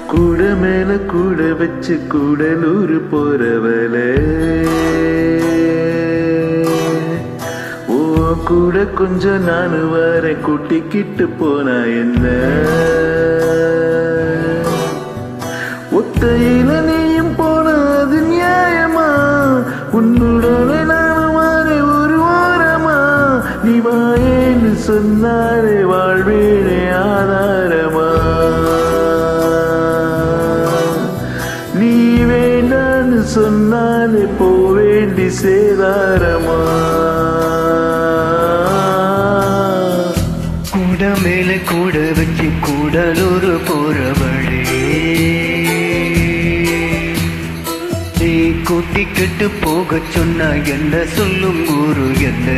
கூட மேல கூட வச்சு கூடலூர் போறவளே ஓ கூட கொஞ்சம் நானு வரேன் கூட்டிக்கிட்டு போனா என்ன ஒத்தையில நீயும் போன அது நியாயமா உன்னுடனே நானும் வரேன் ஒரு ஓரமா நீ வாயேன்னு சொன்னாரே வாழ்வேனே ஆதாரமா நீ வேண்டான்னு சொன்னாலே போவேண்டி சேதாரமா கூட மேல கூட வச்சு கூடலூர் போறவழே நீ கூட்டிக்கிட்டு போக சொன்னா என்ன சொல்லும் குரு என்ன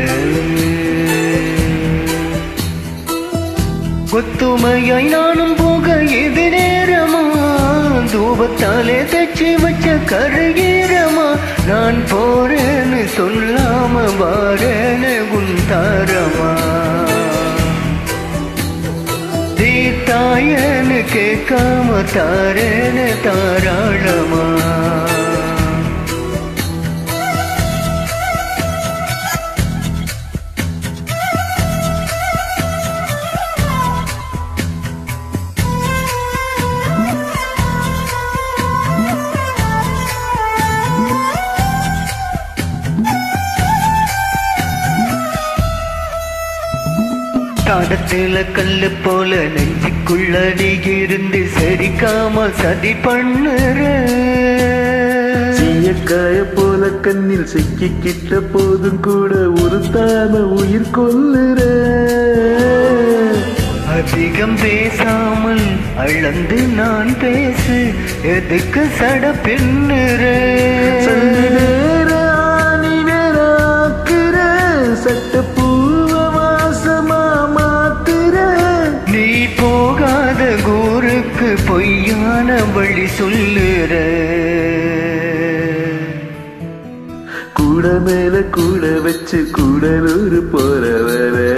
கொத்துமையாய் நானும் போக எது நேரமா தூபத்தாலே தச்சு வச்ச கருகீரமா நான் போறேன்னு சொல்லாம வாரேன்னு குந்தாரமா தீத்தாயன்னு கேட்காம தாரேன்னு தாராளமா தடத்துல கல்லு போல நெஞ்சுக்குள்ள நீ இருந்து சரிக்காம சதி பண்ணுற சீயக்காய போல கண்ணில் சிக்கிக்கிட்ட போதும் கூட உறுத்தாம உயிர் கொல்லுற அதிகம் பேசாமல் அளந்து நான் பேசு எதுக்கு சட பின்னுற சந்தி நேர ஆணி நேர ஆக்குற சட்ட பூவ வாசமா மாத்துற நீ போகாத கூருக்கு பொய்யான வழி சொல்லுற கூட மேல கூட வச்சு கூடலூர் போறவரே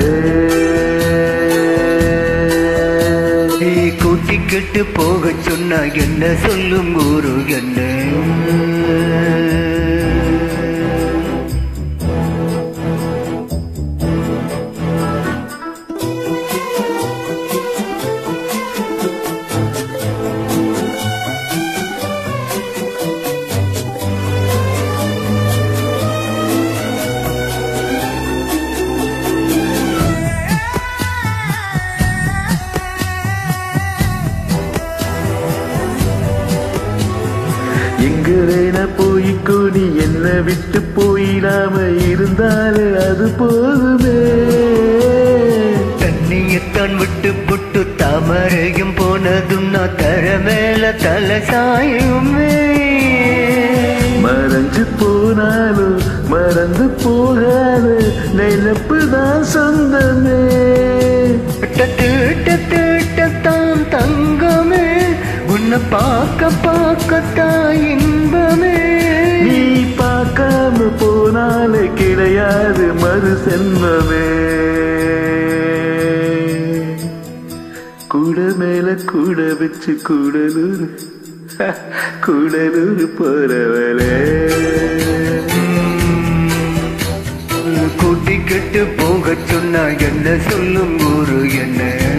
நீ கூட்டிக்கிட்டு போக சொன்னா என்ன சொல்லும் குரு என்ன எங்க வேணா போய்க்கோ நீ என்ன விட்டு போயிடாம இருந்தாலே அது போதுமே தண்ணியத்தான் விட்டு புட்டு தாமரையும் போனதும் நான் தர மேல தலை சாயுமே மறைஞ்சு போனாலும் மறந்து போகாது நினைப்பு தான் சொந்தமே தான் தங்கமே உன்னை பார்க்க பார்க்கத்தான் இன்பமே நீ பார்க்காம போனாலே கிடையாது மறு சென்மமே கூட மேல கூட வச்சு கூடலூர் கூடலூர் போறவளே கூட்டிக்கிட்டு போக சொன்னா என்ன சொல்லும் குரு என்ன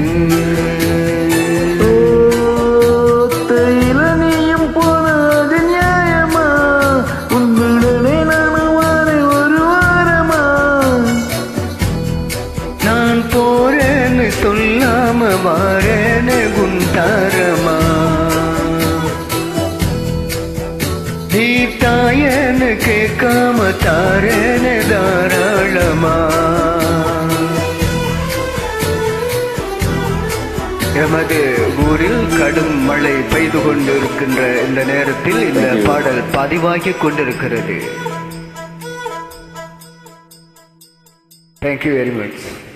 ஓத்தையில நீயும் போனது நியாயமா உங்களுடனே நானும் வாரேன் ஒரு வாரமா நான் போறேன்னு சொல்லாம வாரேன்னு குந்தாரமா நீ தாயன்னு கேட்காம தாரேன்னு தாராளமா எமது ஊரில் கடும் மழை பெய்து கொண்டிருக்கின்ற இந்த நேரத்தில் இந்த பாடல் பதிவாகிக் கொண்டிருக்கிறது தேங்க்யூ வெரி மச்